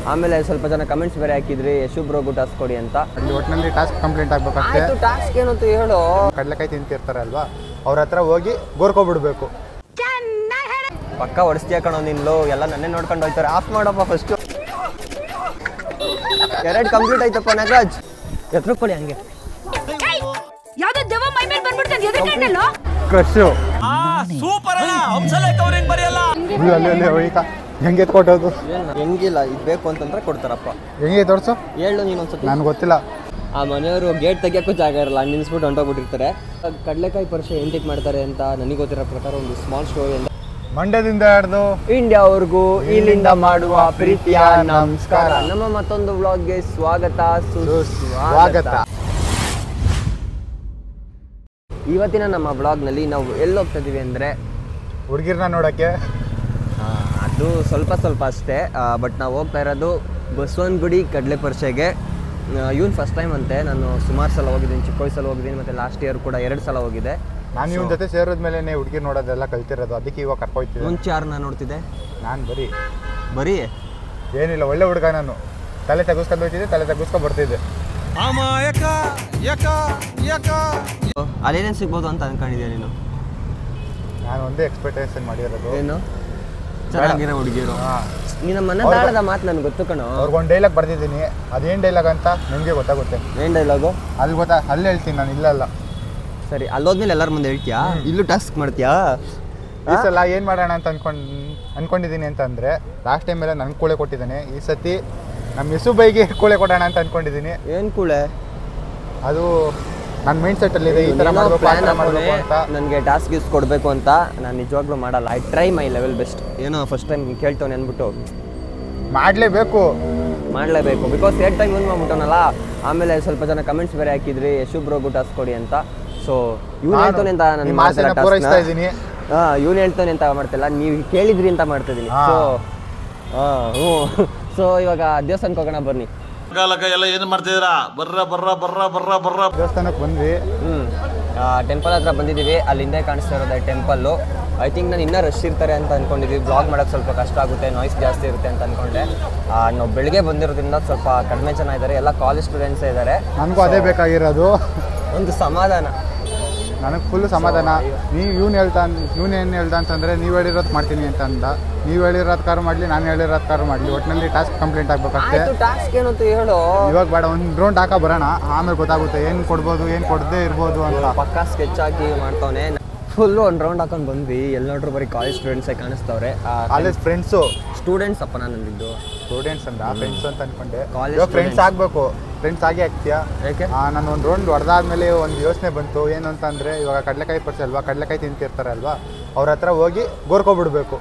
ಆಮೇಲೆ ಸ್ವಲ್ಪ ಜನ ಕಮೆಂಟ್ಸ್ ಬೇರೆ ಹಾಕಿದ್ರಿ ಯಶುಬ್ರೋಗು ಟಾಸ್ಕ್ ಕೊಡಿ ಅಂತ ಅಲ್ಲಿ ಒಟ್ಟಿನಲ್ಲಿ ಟಾಸ್ಕ್ ಕಂಪ್ಲೀಟ್ ಆಗ್ಬೇಕಷ್ಟೇ ಆಯ್ತು ಟಾಸ್ಕ್ ಏನು ಅಂತ ಹೇಳು ಕಡಲೆಕಾಯಿ ತಿಂತಿರ್ತಾರೆ ಅಲ್ವಾ ಅವ್ರ ಹತ್ರ ಹೋಗಿ ಗೋರ್ಕೊಬಿಡ್ಬೇಕು ಪಕ್ಕ ಹೊಡಿಸ್ತೀಯ ಕಣೋ ನಿನ್ಲು ಎಲ್ಲ ನನ್ನೇ ನೋಡ್ಕೊಂಡು ಹೋಯ್ತಾರೆ ಆಫ್ ಮಾಡಪ್ಪ ಫಸ್ಟು ಎರಡು ಕಂಪ್ಲೀಟ್ ಆಯ್ತಪ್ಪ ನಗರಾಜ್ ಎತ್ರ ಕೊಡಿ ಹಂಗೆ ಯಾವ್ದೋ ದೆವ್ವ ಮೈ ಮೇಲೆ ಬಂದ್ಬಿಡ್ತದೆ ಎದಕ್ಕೆ ಕ್ರಶು ಸೂಪರ್ ಅಣ್ಣ ಹಂಸಲೇಖ ಅವ್ರೇನ್ ಬರೆಯಲ್ಲ ಅಲ್ಲಿ ಅಲ್ಲಿ ಹೋಯ್ತಾ ಹೆಂಗೆ ಎತ್ಕೊಟ್ಟೋದು ಏನು ಹೆಂಗಿಲ್ಲ ಇದು ಬೇಕು ಅಂತಂದ್ರೆ ಕೊಡ್ತಾರಪ್ಪ ಹೆಂಗೆ ತೋರ್ಸು ಹೇಳು ನೀನು ಒಂದ್ಸತಿ ನನಗೆ ಗೊತ್ತಿಲ್ಲ ಆ ಮನೆಯವರು ಗೇಟ್ ತೆಗಿಯೋಕ್ಕೂ ಜಾಗ ಇರಲ್ಲ ನಿಲ್ಲಿಸ್ಬಿಟ್ಟು ಹೊಂಟೋಗ್ಬಿಟ್ಟಿರ್ತಾರೆ ಕಡಲೆಕಾಯಿ ಪರೀಕ್ಷೆ ಎಂಟಿಕ್ ಮಾಡ್ತಾರೆ ಅಂತ ನನಗೆ ಗೊತ್ತಿರೋ ಪ್ರಕಾರ ಒಂದು ಸ್ಮಾಲ್ ಸ್ಟೋರಿ ಅಂತ ಮಂಡ್ಯದಿಂದ ಹಿಡ್ದು ಇಂಡಿಯಾವರೆಗೂ ಇಲ್ಲಿಂದ ಮಾಡುವ ಪ್ರೀತಿಯ ನಮಸ್ಕಾರ ನಮ್ಮ ಮತ್ತೊಂದು ವ್ಲಾಗ್ಗೆ ಸ್ವಾಗತ ಸುಸ್ವಾಗತ ಸ್ವಾಗತ ಇವತ್ತಿನ ನಮ್ಮ ಬ್ಲಾಗ್ನಲ್ಲಿ ನಾವು ಎಲ್ಲಿ ಹೋಗ್ತಾ ಇದೀವಿ ಅಂದರೆ ಹುಡುಗಿರ್ನ ನೋಡೋಕ್ಕೆ ಅದು ಸ್ವಲ್ಪ ಸ್ವಲ್ಪ ಅಷ್ಟೇ ಬಟ್ ನಾವು ಹೋಗ್ತಾ ಇರೋದು ಬಸವನಗುಡಿ ಕಡಲೆ ಪರಿಷೆಗೆ ಇವನ್ ಫಸ್ಟ್ ಟೈಮ್ ಅಂತೆ ನಾನು ಸುಮಾರು ಸಲ ಹೋಗಿದ್ದೀನಿ ಚಿಕ್ಕ ವಯಸ್ಸಲ್ಲಿ ಹೋಗಿದ್ದೀನಿ ಮತ್ತು ಲಾಸ್ಟ್ ಇಯರ್ ಕೂಡ ಎರಡು ಸಲ ಹೋಗಿದ್ದೆ ನಾನು ಇವನ ಜೊತೆ ಸೇರಿದ್ಮೇಲೆ ಹುಡುಗಿ ನೋಡೋದೆಲ್ಲ ಕಲ್ತಿರೋದು ಅದಕ್ಕೆ ಇವಾಗ ಕರ್ಕೊಯ್ತಿದ್ದೆ ಮುಂಚೆ ಯಾರನ್ನ ನೋಡ್ತಿದ್ದೆ ನಾನು ಬರೀ ಬರೀ ಏನಿಲ್ಲ ಒಳ್ಳೆ ಹುಡುಗ ನಾನು ತಲೆ ತೆಗಿಸ್ಕೊಂಡು ಹೋಗ್ತಿದ್ದೆ ತಲೆ ತೆಗಿಸ್ಕೊಂಡು ಬರ್ತಿದ್ದೆ ಅಮಾಯಕ ಯಕ ಯಕ ಅಲ್ಲೇನೇನು ಸಿಗ್ಬೋದು ಅಂತ ಅನ್ಕೊಂಡಿದ್ಯಾ ನೀನು ನಾನು ಒಂದೇ ಎಕ್ಸ್ಪೆಕ್ಟೇಷನ್ ಮಾಡಿರೋದು ಏನು ಚೆನ್ನಾಗಿರೋ ಹುಡುಗಿರು ಹಾಂ ನಿನ್ನ ಮನ ತಾಳದ ಮಾತು ನನಗೆ ಗೊತ್ತು ಕಣೋ ಅವ್ರಿಗೊಂದು ಡೈಲಾಗ್ ಬರ್ದಿದ್ದೀನಿ ಅದೇನು ಡೈಲಾಗ್ ಅಂತ ನಿಮಗೆ ಗೊತ್ತಾಗುತ್ತೆ ಏನ್ ಡೈಲಾಗು ಅಲ್ಲಿ ಗೊತ್ತಾ ಅಲ್ಲಿ ಹೇಳ್ತೀನಿ ನಾನು ಇಲ್ಲಲ್ಲ ಸರಿ ಅಲ್ಲೋದ್ಮೇಲೆ ಎಲ್ಲರ ಮುಂದೆ ಹೇಳ್ತೀಯಾ ಇಲ್ಲೂ ಟಾಸ್ಕ್ ಮಾಡ್ತೀಯಾ ಈ ಸಲ ಏನು ಮಾಡೋಣ ಅಂತ ಅನ್ಕೊಂಡು ಅನ್ಕೊಂಡಿದ್ದೀನಿ ಅಂತಂದರೆ ಲಾಸ್ಟ್ ಟೈಮ್ ಎಲ್ಲ ನನಗೆ ಕೂಳೆ ಕೊಟ್ಟಿದ್ದಾನೆ ಈ ಸತಿ ನಮ್ಮ ಯಸು ಬೈಗೆ ಕೂಳೆ ಕೊಡೋಣ ಅಂತ ಅನ್ಕೊಂಡಿದ್ದೀನಿ ಏನ್ ಕೂಳೆ ಅದು ನನ್ನ ಮೈಂಡ್ ಸೆಟ್ಟಲ್ಲಿದೆ ಈ ಥರ ಮಾಡಬೇಕು ಆ ಥರ ಮಾಡಬೇಕು ಅಂತ ನನಗೆ ಟಾಸ್ಕ್ ಗಿಸ್ ಕೊಡಬೇಕು ಅಂತ ನಾನು ನಿಜವಾಗ್ಲೂ ಮಾಡಲ್ಲ I try my level best ಏನೋ ಫಸ್ಟ್ ಟೈಮ್ ಕೇಳ್ತವನೆ ಅಂದ್ಬಿಟ್ಟು ಮಾಡಲೇಬೇಕು ಮಾಡಲೇಬೇಕು ಬಿಕಾಸ್ ಏಟ್ ಟೈಮ್ ಯೂಸ್ ಮಾಡ್ಬಿಟ್ಟವನಲ್ಲ ಆಮೇಲೆ ಸ್ವಲ್ಪ ಜನ ಕಮೆಂಟ್ಸ್ ಬೇರೆ ಹಾಕಿದ್ರಿ ಯಶುಬ್ರೋಗು ಟಾಸ್ಕ್ ಕೊಡಿ ಅಂತ ಸೊ ಇವ್ನು ನಾನು ಹೇಳ್ತಾನೆ ಅಂತ ನಾನು ನಿಮ್ಮ ಆಸೆನ ಪೂರೈಸ್ತಾ ಇದ್ದೀನಿ. ಹಾಂ ಇವ್ನು ಹೇಳ್ತಾನೆ ಅಂತ ಮಾಡ್ತಿಲ್ಲ ನೀವು ಕೇಳಿದ್ರಿ ಅಂತ ಮಾಡ್ತಾ ಇದ್ದೀನಿ ಹಾ. ಸೊ ಹಾಂ ಹ್ಞೂ ಸೊ ಇವಾಗ ದೇವಸ್ಥಾನಕ್ಕೆ ಹೋಗೋಣ ಬನ್ನಿ ಕಾಲಕ ಎಲ್ಲ ಏನ್ ಮಾಡ್ತಿದ್ದೀರಾ ಬರ್ರ ಬರ್ರ ಬರ್ರ ಬರ್ರ ಬರ್ರ ದೇವಸ್ಥಾನಕ್ಕೆ ಬಂದ್ವಿ ಹ್ಞೂ ಟೆಂಪಲ್ ಹತ್ರ ಬಂದಿದ್ದೀವಿ ಅಲ್ಲಿ ಹಿಂದೆ ಕಾಣಿಸ್ತಾ ಇರೋದು ಟೆಂಪಲ್ಲು ಐ ಥಿಂಕ್ ನಾನು ಇನ್ನೂ ರಶ್ ಇರ್ತಾರೆ ಅಂತ ಅಂದ್ಕೊಂಡಿದ್ವಿ ಬ್ಲಾಗ್ ಮಾಡೋಕ್ಕೆ ಸ್ವಲ್ಪ ಕಷ್ಟ ಆಗುತ್ತೆ ನಾಯ್ಸ್ ಜಾಸ್ತಿ ಇರುತ್ತೆ ಅಂತ ಅಂದ್ಕೊಂಡೆ ಆ, ನಾವು ಬೆಳಿಗ್ಗೆ ಬಂದಿರೋದ್ರಿಂದ ಸ್ವಲ್ಪ ಕಡಿಮೆ ಜನ ಇದ್ದಾರೆ ಎಲ್ಲ ಕಾಲೇಜ್ ಸ್ಟೂಡೆಂಟ್ಸೇ ಇದ್ದಾರೆ ನನಗೂ ಅದೇ ಬೇಕಾಗಿರೋದು ಒಂದು ಸಮಾಧಾನ ನನಗೆ ಫುಲ್ ಸಮಾಧಾನ ನೀವು ಇವ್ನು ಹೇಳ್ತಾ ಇವ್ನು ಏನು ಹೇಳ್ದ ಅಂತಂದರೆ ನೀವು ಹೇಳಿರೋದು ಮಾಡ್ತೀನಿ ಅಂತ ಅಂದ ನೀವು ಹೇಳಿರೋದು ಕಾರು ಮಾಡಲಿ ನಾನು ಹೇಳಿರೋದು ಕಾರು ಮಾಡಲಿ ಒಟ್ಟಿನಲ್ಲಿ ಟಾಸ್ಕ್ ಕಂಪ್ಲೀಟ್ ಆಗ್ಬೇಕಷ್ಟೇ ಆಯ್ತು ಟಾಸ್ಕ್ ಏನು ಅಂತ ಹೇಳು ಇವಾಗ ಬೇಡ ಒಂದು ರೌಂಡ್ ಹಾಕ ಬರೋಣ ಆಮೇಲೆ ಗೊತ್ತಾಗುತ್ತೆ ಏನು ಕೊಡ್ಬೋದು ಏನು ಕೊಡದೇ ಇರ್ಬೋದು ಅಂತ ಪಕ್ಕ ಸ್ಕೆಚ್ ಹಾಕಿ ಮಾಡ್ತಾವನೆ ಫುಲ್ಲು ಒಂದು ರೌಂಡ್ ಹಾಕೊಂಡು ಬಂದ್ವಿ ಎಲ್ಲ ನೋಡ್ರು ಬರೀ ಕಾಲೇಜ್ ಸ್ಟೂಡೆಂಟ್ಸೇ ಕಾಣಿಸ್ತವ್ರೆ ಕಾಲೇಜ್ ಫ್ರೆಂಡ್ಸು ಸ್ಟೂಡೆಂಟ್ಸ್ ಅಪ್ಪ ನಾನು ಅಂದಿದ್ದು ಸ್ಟೂಡೆಂಟ್ಸ್ ಅಂದ ಫ್ರೆಂಡ್ಸ್ ಅಂತ ಅನ್ಕೊಂಡೆ College ಇವಾಗ ಫ್ರೆಂಡ್ಸ್ students. ಆಗಬೇಕು ಫ್ರೆಂಡ್ಸ್ ಆಗಿ ಆಗ್ತೀಯಾ ಯಾಕೆ ನಾನು ಒಂದು ರೌಂಡ್ ಹೊಡೆದಾದ್ಮೇಲೆ ಒಂದು ಯೋಚನೆ ಬಂತು ಏನು ಅಂತಂದರೆ ಇವಾಗ ಕಡಲೆಕಾಯಿ ಪರಿಚಯ ಅಲ್ವಾ ಕಡಲೆಕಾಯಿ ತಿಂತಿರ್ತಾರೆ ಅಲ್ವಾ ಅವ್ರ ಹತ್ರ ಹೋಗಿ ಗೋರ್ಕೊಬಿಡ್ಬೇಕು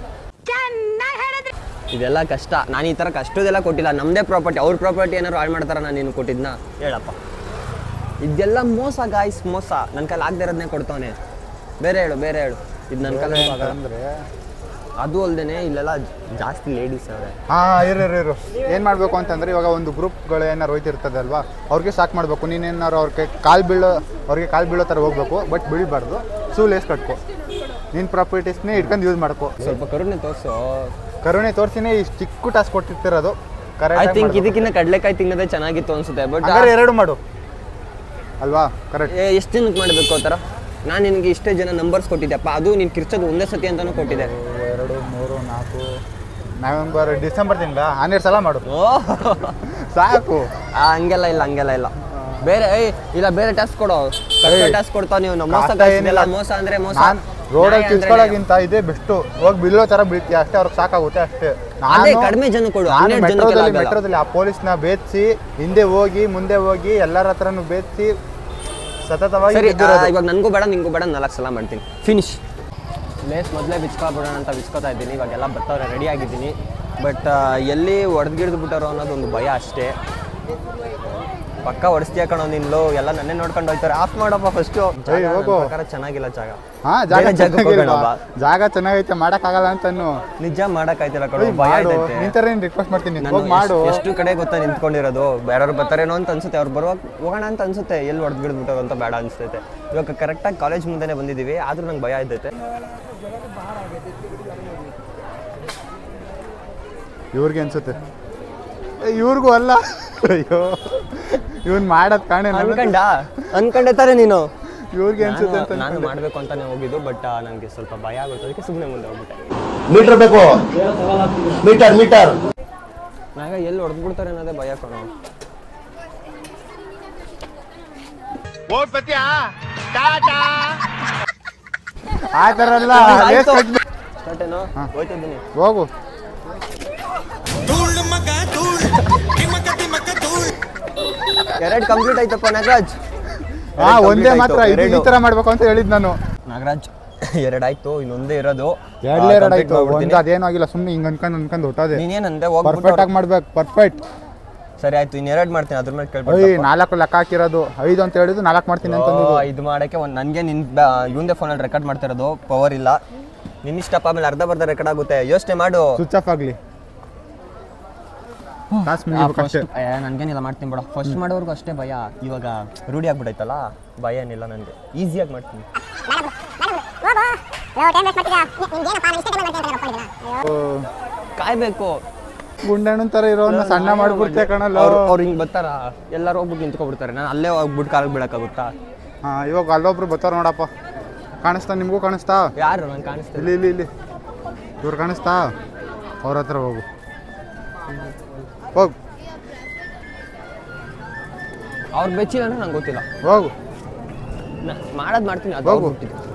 ಇದೆಲ್ಲ ಕಷ್ಟ ನಾನು ಈ ಥರ ಕಷ್ಟದೆಲ್ಲ ಕೊಟ್ಟಿಲ್ಲ ನಮ್ಮದೇ ಪ್ರಾಪರ್ಟಿ ಅವ್ರ ಪ್ರಾಪರ್ಟಿ ಏನಾದ್ರು ಹಾಳು ಮಾಡ್ತಾರ ನಾನು ನೀನು ಕೊಟ್ಟಿದ್ನ ಹೇಳಪ್ಪ ಇದೆಲ್ಲ ಮೋಸ ಗಾಯ್ಸ್ ಮೋಸ ನನ್ನ ಕೈಲಿ ಆಗದೆ ಇರೋದನ್ನೇ ಕೊಡ್ತಾವನೆ ಬೇರೆ ಹೇಳು ಬೇರೆ ಹೇಳು ಇದು ನನ್ನ ಕೈಲಿ ಆಗಲ್ಲ ಅಂದರೆ ಅದು ಅಲ್ದೇನೆ ಇಲ್ಲೆಲ್ಲ ಜಾಸ್ತಿ ಲೇಡೀಸ್ ಅವರೇ ಹಾಂ ಇರು ಇರು ಇರು ಏನು ಮಾಡಬೇಕು ಅಂತಂದರೆ ಇವಾಗ ಒಂದು ಗ್ರೂಪ್ಗಳು ಏನಾರು ಹೋಯ್ತಿರ್ತದೆ ಅಲ್ವಾ ಅವ್ರಿಗೆ ಸಾಕ್ ಮಾಡಬೇಕು ನೀನೇನಾರು ಅವ್ರಿಗೆ ಕಾಲು ಬೀಳೋ ಅವ್ರಿಗೆ ಕಾಲು ಬೀಳೋ ಥರ ಹೋಗ್ಬೇಕು ಬಟ್ ಬೀಳಬಾರ್ದು ಸೂಲೇಸ್ ಕಟ್ಕೊ ನಿನ್ನ ಪ್ರಾಪರ್ಟೀಸ್ನೇ ಇಟ್ಕೊಂಡು ಯೂಸ್ ಮಾಡ್ಕೊ ಸ್ವಲ್ಪ ಕರುಣೆ ತೋರಿಸು ಕರುಣೆ ತೋರಿಸಿನೇ ಇಷ್ಟು ಚಿಕ್ಕ ಟಾಸ್ಕ್ ಕೊಟ್ಟಿರ್ತಿರೋದು ಐ ಕರೆಕ್ಟ್ ಥಿಂಕ್ ಇದಕ್ಕಿಂತ ಕಡಲೆಕಾಯಿ ತಿನ್ನೋದೇ ಚೆನ್ನಾಗಿತ್ತು ಅನ್ಸುತ್ತೆ ಬಟ್ ಹಂಗಾರೆ ಎರಡು ಮಾಡು ಅಲ್ವಾ ಕರೆಕ್ಟ್ ಎಷ್ಟು ಜನಕ್ಕೆ ಮಾಡಬೇಕು ಆ ಥರ ನಾನು ನಿನಗೆ ಇಷ್ಟೇ ಜನ ನಂಬರ್ಸ್ ಕೊಟ್ಟಿದ್ದೆಪ್ಪ ಅದು ನೀನು ಕಿರ್ಚೋದು ಒಂದೇ ಸತಿ ಅಂತಾನೂ ಕೊಟ್ಟಿದ್ದೆ ಎರಡು ಮೂರು ನಾಲ್ಕು ನವೆಂಬರ್ ಡಿಸೆಂಬರ್ ತಿಂಗಳ ಹನ್ನೆರಡು ಸಲ ಮಾಡು ಓ ಸಾಕು ಆ, ಹಂಗೆಲ್ಲ ಇಲ್ಲ ಹಂಗೆಲ್ಲ ಇಲ್ಲ ಬೇರೆ ಏಯ್ ಇಲ್ಲ ಬೇರೆ ಟಾಸ್ಕ್ ಕೊಡು ಏಯ್, ಟಾಸ್ಕ್ ಕೊಡ್ತಾವ ನೀವು ನಮ್ಮ ಮೋಸ ಕಷ್ಟ ಗಾಯ್ಸ್ ಏನಿಲ್ಲ. ಇದೆಲ್ಲ ಮೋಸ ಅಂದ್ರೆ ಮೋಸ ನಾನು ರೋಡಲ್ಲಿ ನ್ಯಾಯ ಅಂದ್ರೆ ತಿಳ್ಕೊಳ್ಳೋಕ್ಕಿಂತ ಇದೇ ಬೆಸ್ಟು ಹೋಗಿ ಬೀಳೋ ಥರ ಬೀಳ್ತೀಯ ಅಷ್ಟೇ ಅವ್ರಿಗೆ ಸಾಕಾಗುತ್ತೆ ಅಷ್ಟೇ ಅದೇ ಕಡಿಮೆ ಜನ ಕೊಡು ಹನ್ನೆರಡು ಜನಕ್ಕೆ ಮೆಟ್ರೋದಲ್ಲಿ ಆಗಲ್ಲ. ಮೆಟ್ರೋದಲ್ಲಿ ಆ ಪೊಲೀಸ್ನ ಬೇಧಿಸಿ ಹಿಂದೆ ಹೋಗಿ ಮುಂದೆ ಹೋಗಿ ಎಲ್ಲರ ಹತ್ರನೂ ಬೇಧಿಸಿ ಸತತವಾಗಿ ಸರಿ ಆ, ಬಿದ್ದಿರೋದು. ಇವಾಗ ನನಗೂ ಬೇಡ ನಿಂಗೂ ಬೇಡ ನಾಲ್ಕು ಸಲ ಮಾಡ್ತೀನಿ ಫಿನಿಶ್ ಲೇಸ್ ಮೊದಲೇ ಬಿಚ್ಕೊಬಿಡೋಣ ಅಂತ ಬಿಚ್ಕೋತಾ ಇದ್ದೀನಿ ಇವಾಗೆಲ್ಲ ಬರ್ತಾವ್ರೆ ರೆಡಿ ಆಗಿದ್ದೀನಿ ಬಟ್ ಎಲ್ಲಿ ಹೊಡೆದ್ಗಿಡ್ದು ಬಿಟ್ಟಾರೋ ಅನ್ನೋದು ಒಂದು ಭಯ ಅಷ್ಟೇ ಪಕ್ಕ ಹೊಡಿಸ್ತೀಯ ಕಣೋ ನಿನ್ಲು ಎಲ್ಲ ನನ್ನೇ ನೋಡ್ಕೊಂಡು ಹೋಗ್ತಾರೆ ಆಫ್ ಮಾಡಪ್ಪ ಫಸ್ಟು ಏಯ್, ಹೋಗು. ಪ್ರಕಾರ ಚೆನ್ನಾಗಿಲ್ಲ ಜಾಗ ಹಾ ಜಾಗ ಬೇರೆ ಜಾಗಕ್ಕೆ ಚೆನ್ನಾಗಿಲ್ವಾ? ಹೋಗೋಣ ಬಾ. ಜಾಗ ಚೆನ್ನಾಗೈತೆ ಮಾಡಕ್ಕಾಗಲ್ಲ ಅಂತಾನು ನಿಜ ಮಾಡಕ್ಕಾಯ್ತಿಲ್ಲ ಕಣೋ ಏಯ್, ಭಯ ಮಾಡು ಆಯ್ತೈತೆ ನಿಂತರ ರಿಕ್ವೆಸ್ಟ್ ಮಾಡ್ತೀನಿ ನಾನು ಹೋಗಿ ಮಾಡು ಎಷ್ಟ್- ಎಷ್ಟು ಕಡೆ ಗೊತ್ತಾ ನಿಂತ್ಕೊಂಡಿರೋದು ಬೇರೆಯವ್ರು ಬರ್ತಾರೇನೋ ಅಂತ ಅನ್ಸುತ್ತೆ ಅವ್ರು ಬರುವಾಗ ಹೋಗೋಣ ಅಂತ ಅನ್ಸುತ್ತೆ ಎಲ್ಲಿ ಹೊಡೆದು ಬಿಡ್ಬಿಟ್ಟು ಅಂತ ಬೇಡ ಅನ್ಸ್ತೈತೆ ಇವಾಗ ಕರೆಕ್ಟಾಗಿ ಕಾಲೇಜ್ ಮುಂದೆನೆ ಬಂದಿದ್ದೀವಿ ಆದ್ರೂ ನಂಗೆ ಭಯ ಇದ್ದೈತೆ ಇವ್ರಿಗೆ ಅನ್ಸುತ್ತೆ ಇವ್ರಿಗೂ ಅಲ್ಲ ಅಯ್ಯೋ ಇವನ್ ಮಾಡದ್ ಕಾಣೆ ಅನ್ಕಂಡ ಅನ್ಕಂಡೆ ತಾನೆ ನೀನು ಇವ್ರಿಗೆ ಅನ್ಸುತ್ತೆ ಅಂತ ನಾನು- ನಾನು ಮಾಡಬೇಕು ಅಂತಾನೆ ಹೋಗಿದ್ದು ಬಟ್ ನನಗೆ ಸ್ವಲ್ಪ ಭಯ ಆಗುತ್ತೆ ಅದಕ್ಕೆ ಸುಮ್ಮನೆ ಮುಂದೆ ಹೋಗ್ಬಿಟ್ಟೆ ಮೀಟರ್ ಬೇಕು ಮೀಟರ್ ಮೀಟರ್ ನಾಗ ಎಲ್ಲಿ ಹೊಡೆದ್ಬಿಡ್ತಾರೆ ಅನ್ನೋದೇ ಭಯ ಕಣೋ ಆ ಥರ ಅಲ್ಲ ಲೇಸ್ ಕಟ್ಬೇಕು. ಸ್ಟಾರ್ಟೇನೋ ಹೋಯ್ತಿದ್ದೀನಿ ಹೋಗು ಎರಡು ಕಂಪ್ಲೀಟ್ ಆಯ್ತಪ್ಪ ನಾಗರಾಜ್ ಹಾ ಎರಡ್ ಒಂದೇ complete ಮಾತ್ರ ಆಯ್ತು, ಇದು ಈ ಎರಡು. ತರ ಮಾಡ್ಬೇಕು ಅಂತ ಹೇಳಿದ್ ನಾನು ನಾಗರಾಜ್ ಎರಡಾಯ್ತು ಇನ್ನೊಂದೇ ಇರೋದು ಎರಡೇ ಆ, ಎರಡು complete ಆಯ್ತು ಮಾಡ್ಬಿಡ್ತೀನಿ. ಒಂದು ಅದೇನೂ ಆಗಿಲ್ಲ ಸುಮ್ಮನೆ ಹಿಂಗ್ ಅನ್ಕೊಂಡ್ ಅನ್ಕೊಂಡ್ ಹೊಟ್ಟೋದೆ ನೀನೇನಂದೆ ಪರ್ಫೆಕ್ಟ್ ಹೋಗ್ಬಿಟ್ಟು ಆಗಿ ಮಾಡ್ಬೇಕು ಪರ್ಫೆಕ್ಟ್ ಸರಿ ಆಯ್ತು ಇನ್ನೆರಡು ಮಾಡ್ತೀನಿ ಅದ್ರ ಮೇಲೆ ಐ ಕೇಳ್ಬಿಟ್ಟು ನಾಲ್ಕು ಲೆಕ್ಕ ಹಾಕಿರೋದು ಐದು ಅಂತ ಹೇಳಿದ್ದು ನಾಲ್ಕು ಮಾಡ್ತೀನಿ ಅಂತ ಓ, ಇದು ಮಾಡಕ್ಕೆ ಒಂದು ನನಗೆ ನಿನ್ ಇವಂದೇ ಫೋನಲ್ಲಿ ರೆಕಾರ್ಡ್ ಮಾಡ್ತಿರೋದು ಪವರ್ ಇಲ್ಲ ನಿನ್ನ ಇಷ್ಟಪ್ಪ ಆಮೇಲೆ ಅರ್ಧ ಬರ್ಧ ರೆಕಾರ್ಡ್ ಆಗುತ್ತೆ ಯೋಚನೆ ಮಾಡು ಸ್ವಿಚ್ ಆಫ್ ಆಗ್ಲಿ ಕಾಸು ಮುಗಿಬೇಕು ಅಷ್ಟೇ ನನಗೇನಿಲ್ಲ ಮಾಡ್ತೀನಿ ಬಿಡ ಫಸ್ಟ್ ಮಾಡೋರ್ಗು ಅಷ್ಟೇ ಭಯ ಇವಾಗ ರೂಢಿ ಆಗ್ಬಿಟ್ಟೈತಲ್ಲ ಭಯ ಏನಿಲ್ಲ ನನಗೆ ಈಸಿಯಾಗಿ ಮಾಡ್ತೀನಿ ಕಾಯ್ಬೇಕು ಗುಂಡಣ್ಣನ ತರ ಇರೋನ್ನ ಸಣ್ಣ ಮಾಡ್ಬಿಡ್ತೆ ಕಣಲ್ಲ ಅವ್ರು ಅವ್ರು ಹಿಂಗೆ ಬರ್ತಾರ ಎಲ್ಲರೂ ಹೋಗ್ಬಿಟ್ಟು ನಿಂತ್ಕೊಬಿಡ್ತಾರೆ ನಾನು ಅಲ್ಲೇ ಹೋಗ್ಬಿಟ್ಟು ಕಾಲಿಗೆ ಬೀಳಕ್ಕಾಗುತ್ತಾ ಹಾ ಇವಾಗ ಅಲ್ಲೊಬ್ರು ಬರ್ತಾರ ನೋಡಪ್ಪ ಕಾಣಿಸ್ತಾ ನಿಮಗೂ ಕಾಣಿಸ್ತಾ ಯಾರು ನಂಗೆ ಕಾಣಿಸ್ತಿಲ್ಲ ಇಲ್ಲಿ ಇಲ್ಲಿ ಇಲ್ಲಿ ಇವ್ರು ಕಾಣಿಸ್ತಾ ಅವ್ರ ಹತ್ರ ಹೋಗು ಹೋಗು ಅವ್ರು ಬೆಚ್ಚಿಲ್ಲ ಅಂದ್ರೆ ನಂಗೆ ಗೊತ್ತಿಲ್ಲ ಹೋಗು ಮಾಡೋದು ಮಾಡ್ತೀನಿ ಅದು ಹೋಗು. ಅವ್ರ್ ಬಿಟ್ಟಿದ್ದು.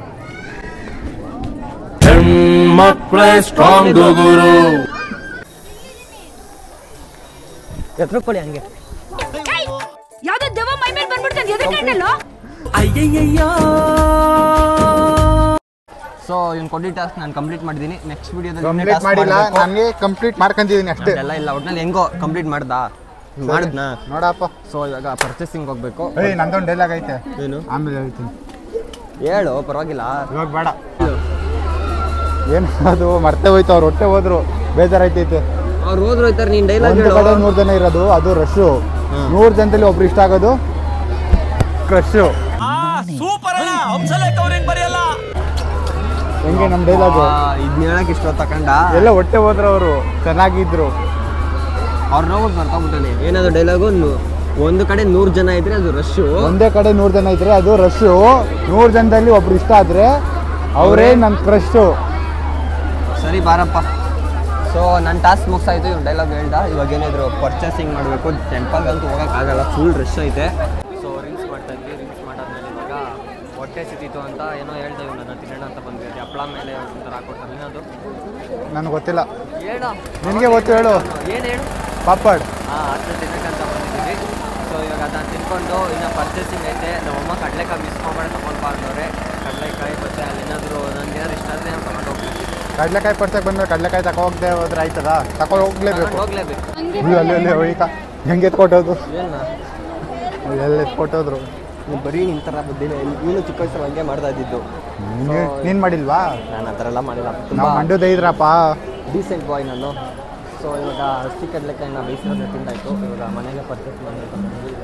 ಮಕ್ಕಳೇ ಸ್ಟ್ರಾಂಗ್ ಗುರು ಎತ್ರ ಕೊಡಿ ಹಂಗೆ ಯಾವ್ದೋ ದೆವ್ವ ಮೈ ಮೇಲೆ ಬಂದ್ಬಿಡ್ತಂತ ಎದ್ರಕಂಡಲ್ಲೋ ಸೊ ಇವ್ನು ಕೊಟ್ಟಿದ್ದ ಟಾಸ್ಕ್ ನಾನು ಕಂಪ್ಲೀಟ್ ಮಾಡಿದ್ದೀನಿ ನೆಕ್ಸ್ಟ್ ವಿಡಿಯೋದಲ್ಲಿ ಕಂಪ್ಲೀಟ್ ಮಾಡಿಲ್ಲ ನನಗೆ ಕಂಪ್ಲೀಟ್ ಮಾಡ್ಕೊಂತಿದ್ದೀನಿ ಅಷ್ಟೇ ಎಲ್ಲ ಇಲ್ಲ ಒಟ್ನಲ್ಲಿ ಹೆಂಗೋ ಕಂಪ್ಲೀಟ್ ಮಾಡ್ದಾ ಮಾಡಿದ್ನಾ ನೋಡಪ್ಪ ಸೊ ಇವಾಗ ಪರ್ಚೇಸಿಂಗ್ ಹೋಗ್ಬೇಕು ಏಯ್ ನಂದೊಂದು ಡೈಲಾಗ್ ಐತೆ ಏನು ಆಮೇಲೆ ಹೇಳ್ತೀನಿ ಹೇಳು ಪರವಾಗಿಲ್ಲ ಇವಾಗ ಬೇಡ ಏನು ಅದು ಮರ್ತೆ ಹೋಯ್ತು ಅವ್ರು ಹೊಟ್ಟೆ ಹೋದ್ರು ಬೇಜಾರಾಯ್ತೈತೆ ಅವ್ರು ಹೋದ್ರು ಹೋಯ್ತಾರೆ ನೀನು ಡೈಲಾಗ್ ಒಂದು ಹೇಳು ಕಡೆ ನೂರು ಜನ ಇರೋದು ಅದು ರಶ್ಶು ನೂರು ಜನದಲ್ಲಿ ಒಬ್ರು ಇಷ್ಟ ಆಗೋದು ಕ್ರಶ್ಶು ಹೆಂಗೆ ನಮ್ಮ ಡೈಲಾಗು ಇದನ್ನ ಹೇಳಕ್ ಇಷ್ಟ ತಕೊಂಡ ಎಲ್ಲ ಹೊಟ್ಟೆ ಹೋದ್ರು ಅವರು ಚೆನ್ನಾಗಿದ್ರು ಅವ್ರು ನೋವು ಬರ್ತಾಬಿಟ್ಟಾನೆ ಏನದು ಡೈಲಾಗು ಒಂದು ಕಡೆ ನೂರು ಜನ ಇದ್ರೆ ಅದು ರಶ್ಶು ಒಂದೇ ಕಡೆ ನೂರು ಜನ ಇದ್ರೆ ಅದು ರಶ್ಶು ನೂರು ಜನದಲ್ಲಿ ಒಬ್ರು ಇಷ್ಟ ಆದ್ರೆ ಅವರೇ ನನ್ನ ಕ್ರಶ್ಶು ಸರಿ ಬಾರಪ್ಪ ಸೊ ನನ್ನ ಟಾಸ್ಕ್ ಮುಗ್ಸಾಯ್ತು ಇವ್ನು ಡೈಲಾಗ್ ಹೇಳ್ದ ಇವಾಗ ಏನಿದ್ರು ಪರ್ಚೇಸಿಂಗ್ ಮಾಡಬೇಕು ಟೆಂಪಲ್ಗಂತೂ ಹೋಗೋಕ್ಕಾಗಲ್ಲ ಫುಲ್ ರಶ್ ಐತೆ ಸೊ ರಿಂಗ್ಸ್ ಮಾಡ್ತಾ ಇದ್ವಿ ರಿಂಗ್ಸ್ ಮಾಡಾದ್ಮೇಲೆ ಇವಾಗ ಹೊಟ್ಟೆ ಸಿಕ್ಕಿತ್ತು ಅಂತ ಏನೋ ಹೇಳ್ದೆ ಇವ್ನು ನನ್ನ ತಿನ್ನೋಣ ಅಂತ ಬಂದ್ವಿ ಹಪ್ಪಳ ಮೇಲೆ ಒಂಥರ ಹಾಕೊಡ್ತಾನೆ ಅದು ನನಗೆ ಗೊತ್ತಿಲ್ಲ ಹೇಳ ನಿನಗೆ ಗೊತ್ತು ಹೇಳು ಏನು ಹೇಳು ಪಾಪಡ್ ಹಾಂ ಅದನ್ನ ತಿನ್ನಕ್ಕಂತ ಬಂದಿದ್ದೀವಿ ಸೊ ಇವಾಗ ಅದನ್ನ ತಿನ್ಕೊಂಡು ಇನ್ನು ಪರ್ಚೇಸಿಂಗ್ ಐತೆ ನಮ್ಮಮ್ಮ ಕಡಲೆಕಾಯಿ ಮಿಸ್ ಮಾಡ್ಬೇಡ ತೊಗೊಂಡು ಬಂದವ್ರೆ ಕಡಲೆಕಾಯಿ ಮತ್ತೆ ಅಲ್ಲಿ ಏನಾದರೂ ನನಗೆ ಏನಾದ್ರು ಇಷ್ಟ ಆದರೆ ನಾನು ತೊಗೊಂಡು ಹೋಗ್ತೀನಿ ಕಡಲೆಕಾಯಿ ಪರ್ಸಕ್ಕೆ ಬಂದ್ರೆ ಕಡಲೆಕಾಯಿ ತಗೋ ಹೋಗದೆ ಹೋದ್ರೆ ಆಯ್ತದ ತಗೊಂಡು ಹೋಗ್ಲೇಬೇಕು ಹೋಗ್ಲೇಬೇಕು ಇಲ್ಲಿ ಅಲ್ಲಿ ಅಲ್ಲಿ ಹೋಯ್ಕ ಹೆಂಗೆ ಎತ್ಕೊಟ್ಟೋದು ಏನ ಎಲ್ಲ ಎತ್ಕೊಟ್ಟೋದ್ರು ನೀವು ಬರೀ ನಿಂತರ ಬುದ್ಧಿನ ಇವನು ಚಿಕ್ಕ ವಯಸ್ಸಲ್ಲಿ ಹಂಗೆ ಮಾಡ್ತಾ ಇದ್ದಿದ್ದು ನೀನು ಮಾಡಿಲ್ವಾ ನಾನು ಆ ಥರ ಎಲ್ಲ ಮಾಡಿಲ್ಲ ನಾವು ತುಂಬ ಮಂಡ್ಯದ ಇದ್ರಪ್ಪ ಡೀಸೆಂಟ್ ಬಾಯ್ ನಾನು ಸೊ ಇವಾಗ ಹಸಿ ಕಡಲೆಕಾಯಿನ ಬೇಯಿಸಿರೋದು ತಿಂದಾಯ್ತು ಇವಾಗ ಮನೆಗೆ ಪರ್ಚೇಸ್ ಮಾಡಬೇಕು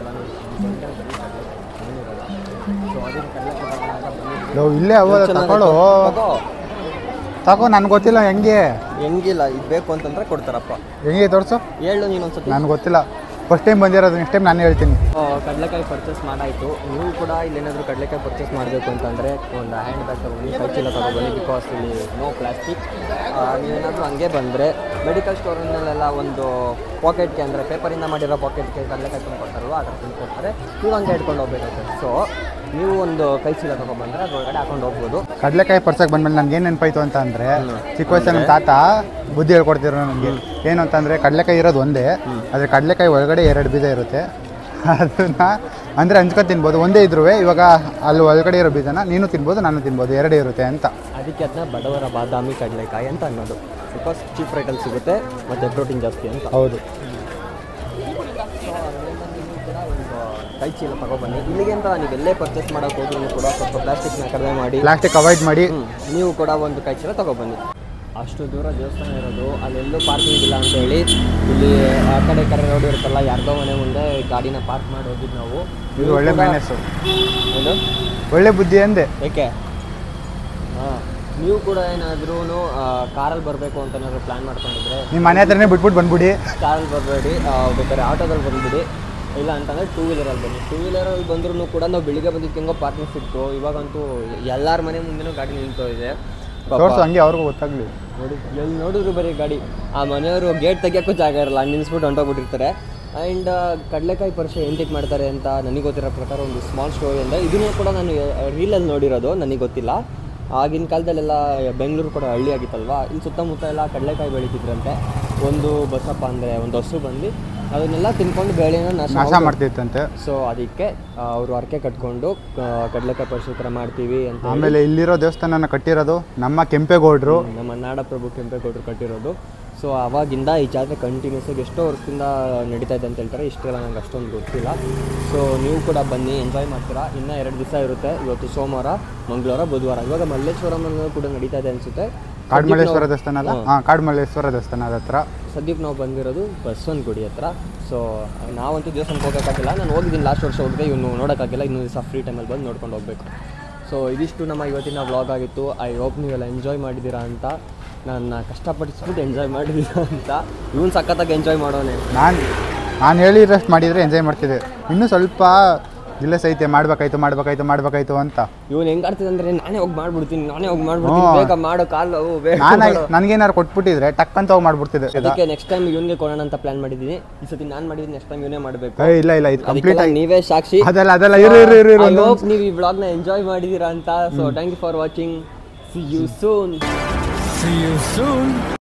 ಸೊ ಅದಕ್ಕೆ ಕಡಲೆಕಾಯಿ ತಗೊಂಡಾಗ ಬಂದಿದ್ವಿ. ಲೋ, ಇಲ್ಲೇ ಅವ ಚೆನ್ನಾಗೈತೆ. ತಗೊಳ್ಳೋ ತಗೋ. ತಗೋ ನನ್ಗೆ ಗೊತ್ತಿಲ್ಲ ಹೆಂಗೆ ಹೆಂಗಿಲ್ಲ ಇದು ಬೇಕು ಅಂತಂದ್ರೆ ಕೊಡ್ತಾರಪ್ಪ ಹೆಂಗೆ ತೋರಿಸು ಹೇಳು ನೀನು ಒಂದ್ಸತಿ ನನಗೆ ಗೊತ್ತಿಲ್ಲ ಫಸ್ಟ್ ಟೈಮ್ ಬಂದಿರೋದು ನೆಕ್ಸ್ಟ್ ಟೈಮ್ ನಾನು ಹೇಳ್ತೀನಿ ಕಡಲೆಕಾಯಿ ಪರ್ಚೇಸ್ ಮಾಡಾಯಿತು ನೀವು ಕೂಡ ಇಲ್ಲೇನಾದರೂ ಕಡಲೆಕಾಯಿ ಪರ್ಚೇಸ್ ಮಾಡಬೇಕು ಅಂತಂದರೆ ಒಂದು ಹ್ಯಾಂಡ್ ಬ್ಯಾಗ್ ತಗೊಂಡು ಕೈ ಚೀಲ ತಗೊಬನ್ನಿ ಬಿಕಾಸ್ ಇಲ್ಲಿ ನೋ ಪ್ಲಾಸ್ಟಿಕ್ ನೀವೇನಾದರೂ ಹಂಗೆ ಬಂದರೆ ಮೆಡಿಕಲ್ ಸ್ಟೋರ್ನಲ್ಲೆಲ್ಲ ಒಂದು ಪಾಕೆಟ್ಗೆ ಅಂದರೆ ಪೇಪರಿಂದ ಮಾಡಿರೋ ಪಾಕೆಟ್ಗೆ ಕಡಲೆಕಾಯಿ ತಂದು ಕೊಡ್ತಾರಲ್ವ ಆ ಥರ ತಂದು ಕೊಡ್ತಾರೆ ನೀವು ಹಂಗೆ ಇಟ್ಕೊಂಡು ಹೋಗ್ಬೇಕಾಗುತ್ತೆ ಸೊ ನೀವು ಒಂದು ಕೈ ಚೀಲ ತೊಗೊಬಂದರೆ ಅದ್ರೊಳಗಡೆ ಹಾಕೊಂಡು ಹೋಗ್ಬೋದು ಕಡಲೆಕಾಯಿ ಪರ್ಸಕ್ಕೆ ಬಂದ್ಮೇಲೆ ನನಗೆ ಏನು ನೆನಪಾಯ್ತು ಅಂತ ಅಂದರೆ ಚಿಕ್ಕ ವಯಸ್ಸಲ್ಲಿ ನಮ್ಮ ತಾತ ಬುದ್ಧಿ ಹೇಳ್ಕೊಡ್ತಿದ್ರು ನನಗೆ ಏನು ಅಂತಂದರೆ ಕಡಲೆಕಾಯಿ ಇರೋದು ಒಂದೇ ಆದರೆ ಕಡಲೆಕಾಯಿ ಒಳಗಡೆ ಎರಡು ಬೀಜ ಇರುತ್ತೆ ಅದನ್ನ ಅಂದರೆ ಹಂಚ್ಕೊಂಡು ತಿನ್ಬೋದು ಒಂದೇ ಇದ್ರೂ ಇವಾಗ ಅಲ್ಲಿ ಒಳಗಡೆ ಇರೋ ಬೀಜನ ನೀನು ತಿನ್ಬೋದು ನಾನು ತಿನ್ಬೋದು ಎರಡೇ ಇರುತ್ತೆ ಅಂತ ಅದಕ್ಕೆ ಅದನ್ನ ಬಡವರ ಬಾದಾಮಿ ಕಡಲೆಕಾಯಿ ಅಂತ ಅನ್ನೋದು ಬಿಕಾಸ್ ಚೀಪ್ ರೇಟಲ್ಲಿ ಸಿಗುತ್ತೆ ಮತ್ತು ಪ್ರೋಟೀನ್ ಜಾಸ್ತಿ ಅಂತ ಹೌದು ಕೈ ಚೀಲ ತಗೊಬನ್ನಿ ಇಲ್ಲಿಗೆ ಅಂತ ನೀವು ಎಲ್ಲೇ ಪರ್ಚೇಸ್ ಮಾಡೋಕೆ ಹೋದ್ರೂ ಕೂಡ ಸ್ವಲ್ಪ ಪ್ಲಾಸ್ಟಿಕ್ನ ಕಡಿಮೆ ಮಾಡಿ ಪ್ಲಾಸ್ಟಿಕ್ ಅವಾಯ್ಡ್ ಮಾಡಿ ಹ್ಮ್, ನೀವು ಕೂಡ ಒಂದು ಕೈ ಚೀಲ ತಗೊಬನ್ನಿ ಅಷ್ಟು ದೂರ ದೇವಸ್ಥಾನ ಇರೋದು ಅಲ್ಲೆಲ್ಲೂ ಪಾರ್ಕಿಂಗ್ ಇಲ್ಲ ಅಂತ ಹೇಳಿ ಇಲ್ಲಿ ಆ ಕಡೆ ಈ ಕಡೆ ರೋಡ್ ಇರುತ್ತಲ್ಲ ಯಾರ್ದೋ ಮನೆ ಮುಂದೆ ಗಾಡಿನ ಪಾರ್ಕ್ ಮಾಡಿ ಹೋಗಿದ್ದು ನಾವು ಇದು ಒಳ್ಳೆ ಕೂಡ- ಮ್ಯಾನೇಸು ಏನು ಒಳ್ಳೆ ಬುದ್ಧಿ ಅಂದೆ ಏಕೆ ಹಾಂ ನೀವು ಕೂಡ ಏನಾದ್ರೂ ಕಾರಲ್ಲಿ ಬರಬೇಕು ಅಂತ ಏನಾದ್ರು ಪ್ಲ್ಯಾನ್ ಮಾಡ್ಕೊಂಡಿದ್ರೆ ನಿಮ್ಮ ಮನೆ ಹತ್ರನೇ ಬಿಟ್ಬಿಟ್ಟು ಬಂದ್ಬಿಡಿ ಕಾರಲ್ಲಿ ಬರಬೇಡಿ ಬೇಕಾದ್ರೆ ಆಟೋದಲ್ಲಿ ಬಂದುಬಿಡಿ ಇಲ್ಲ ಅಂತಂದರೆ ಟೂ ವೀಲರಲ್ಲಿ ಬನ್ನಿ ಟೂ ವೀಲರಲ್ಲಿ ಬಂದ್ರೂ ಕೂಡ ನಾವು ಬೆಳಿಗ್ಗೆ ಬಂದಿದ್ದು ಹೆಂಗೋ ಪಾರ್ಕಿಂಗ್ ಸಿಕ್ತು ಇವಾಗಂತೂ ಎಲ್ಲರ ಮನೆ ಮುಂದೆನೂ ಗಾಡಿ ನಿಂತು ಇದೆ ಪಾಪ. ತೋರ್ಸು ಹಂಗೆ ಅವ್ರಿಗೂ ಗೊತ್ತಾಗ್ಲಿ ನೋಡಿ ಎಲ್ಲಿ ನೋಡಿದ್ರು ಬರೀ ಗಾಡಿ ಆ ಮನೆಯವರು ಗೇಟ್ ತೆಗಿಯೋಕ್ಕೂ ಜಾಗ ಇರಲ್ಲ ಹಂಗೆ ನಿಲ್ಸ್ಬಿಟ್ಟು ಹೊಂಟೋಗ್ಬಿಟ್ಟಿರ್ತಾರೆ ಆ್ಯಂಡ್ ಕಡಲೆಕಾಯಿ ಪರಿಷೆ ಎಂಟಿಗೆ ಮಾಡ್ತಾರೆ ಅಂತ ನನಗೆ ಗೊತ್ತಿರೋ ಪ್ರಕಾರ ಒಂದು ಸ್ಮಾಲ್ ಸ್ಟೋರಿ ಅಂದರೆ ಇದನ್ನು ಕೂಡ ನಾನು ರೀಲಲ್ಲಿ ನೋಡಿರೋದು ನನಗೆ ಗೊತ್ತಿಲ್ಲ ಆಗಿನ ಕಾಲದಲ್ಲೆಲ್ಲ ಬೆಂಗಳೂರು ಕೂಡ ಹಳ್ಳಿ ಆಗಿತ್ತಲ್ವಾ ಇಲ್ಲಿ ಸುತ್ತಮುತ್ತ ಎಲ್ಲ ಕಡಲೆಕಾಯಿ ಬೆಳೀತಿದ್ರಂತೆ ಒಂದು ಬಸಪ್ಪ ಅಂದರೆ ಒಂದು ಹಸು ಬಂದು ಅದನ್ನೆಲ್ಲ ತಿನ್ಕೊಂಡು ಬೆಳೆನ ನಾಶ ನಾಶ ಮಾಡ್ಕೊಂಡು- ಮಾಡ್ತಿತ್ತಂತೆ ಸೊ ಅದಕ್ಕೆ ಅವರು ಅರ್ಕೆ ಕಟ್ಕೊಂಡು ಆ, ಕಡಲೆಕಾಯಿ ಪರಿಷೆ ಥರ ಮಾಡ್ತೀವಿ ಅಂತ ಹೇಳಿ ಆಮೇಲೆ ಇಲ್ಲಿರೋ ದೇವಸ್ಥಾನನ ಕಟ್ಟಿರೋದು ನಮ್ಮ ಕೆಂಪೇಗೌಡರು ನಮ್ಮ ನಾಡಪ್ರಭು ಕೆಂಪೇಗೌಡರು ಕಟ್ಟಿರೋದು ಸೊ ಅವಾಗಿಂದ ಈ ಜಾತ್ರೆ ಕಂಟಿನ್ಯೂಸ್ ಆಗಿ ಎಷ್ಟೋ ವರ್ಷದಿಂದ ನಡೀತಾ ಇದೆ ಅಂತ ಹೇಳ್ತಾರೆ ಇಷ್ಟೆಲ್ಲ ನಂಗೆ ಅಷ್ಟೊಂದು ಗೊತ್ತಿಲ್ಲ ಸೊ ನೀವು ಕೂಡ ಬನ್ನಿ ಎಂಜಾಯ್ ಮಾಡ್ತೀರಾ ಇನ್ನೂ ಎರಡು ದಿವಸ ಇರುತ್ತೆ ಇವತ್ತು ಸೋಮವಾರ ಮಂಗಳವಾರ ಬುಧವಾರ ಇವಾಗ ಮಲ್ಲೇಶ್ವರಂ ಕೂಡ ನಡೀತಾ ಇದೆ ಅನಿಸುತ್ತೆ ಕಾಡ್ಮಲ್ಲೇಶ್ವರ ದೇವಸ್ಥಾನ ಅಲ್ಲ ಹಾಂ ಕಾಡ್ಮಲ್ಲೇಶ್ವರ ದೇವಸ್ಥಾನದ ಹತ್ರ ಸದ್ಯಕ್ಕೆ ನಾವು ಬಂದಿರೋದು ಬಸವನಗುಡಿ ಹತ್ರ ಸೊ ನಾವಂತೂ ದೇವಸ್ಥಾನಕ್ಕೆ ಹೋಗೋಕ್ಕಾಗಿಲ್ಲ ನಾನು ಹೋಗಿದ್ದೀನಿ ಲಾಸ್ಟ್ ವರ್ಷ ಹೋಗಿದೆ ಇವನು ನೋಡೋಕ್ಕಾಗಿಲ್ಲ ಇನ್ನೊಂದು ದಿವಸ ಫ್ರೀ ಟೈಮಲ್ಲಿ ಬಂದು ನೋಡ್ಕೊಂಡು ಹೋಗಬೇಕು ಸೊ ಇದಿಷ್ಟು ನಮ್ಮ ಇವತ್ತಿನ ವ್ಲಾಗ್ ಆಗಿತ್ತು ಐ ಹೋಪ್ ನೀವೆಲ್ಲ ಎಂಜಾಯ್ ಮಾಡಿದ್ದೀರಾ ಅಂತ ನನ್ನ ಕಷ್ಟಪಡಿಸ್ಬಿಟ್ಟು ಎಂಜಾಯ್ ಮಾಡಿದ್ದೀರಾ ಅಂತ ಇವನು ಸಖತ್ತಾಗಿ ಎಂಜಾಯ್ ಮಾಡೋನೆ ನಾನು ನಾನು ಹೇಳಿರಷ್ಟು ಮಾಡಿದರೆ ಎಂಜಾಯ್ ಮಾಡ್ತಿದ್ದೆ ಇನ್ನೂ ಸ್ವಲ್ಪ ಗಿಲ್ಲೆಸ್ ಐತೆ ಮಾಡ್ಬೇಕಾಯ್ತು ಮಾಡ್ಬೇಕಾಯ್ತು ಮಾಡ್ಬೇಕಾಯ್ತು ಅಂತ ಇವನು ಹೆಂಗ್ ಆಡ್ತಿದೆ ಅಂದ್ರೆ ನಾನೇ ಹೋಗಿ ಮಾಡ್ಬಿಡ್ತೀನಿ ನಾನೇ ಹೋಗಿ ಮಾಡ್ಬಿಡ್ತೀನಿ ಹ್ಞೂ. ಬೇಗ ಮಾಡೋ ಕಾಲು ಅವು ಬೇಗ ನಾನು ಮಾಡು. ನನಗೇನಾರು ಕೊಟ್ಬಿಟ್ಟಿದ್ರೆ ಟಕ್ ಅಂತ ಹೋಗಿ ಮಾಡ್ಬಿಡ್ತಿದ್ದೆ ಅದಕ್ಕೆ ನೆಕ್ಸ್ಟ್ ಟೈಮ್ ಇವನಿಗೆ ಕೊಡೋಣ ಅಂತ ಪ್ಲಾನ್ ಮಾಡಿದ್ದೀನಿ ಈ ಸತಿ ನಾನು ಮಾಡಿದ್ದೀನಿ ನೆಕ್ಸ್ಟ್ ಟೈಮ್ ಇವನೇ ಮಾಡಬೇಕು ಏ, ಇಲ್ಲ ಇಲ್ಲ ಇದು ಕಂಪ್ಲೀಟ್ ಅದಕ್ಕೆಲ್ಲ ಆಗಿ ನೀವೇ ಸಾಕ್ಷಿ ಅದೆಲ್ಲ ಅದೆಲ್ಲ ಇರು ಇರು ಇರು ಇರು ಐ ಒಂದು ಹೋಪ್ ನೀವು ಈ ವ್ಲಾಗ್ನ ಎಂಜಾಯ್ ಮಾಡಿದ್ದೀರಾ ಅಂತ so thank you for watching see you soon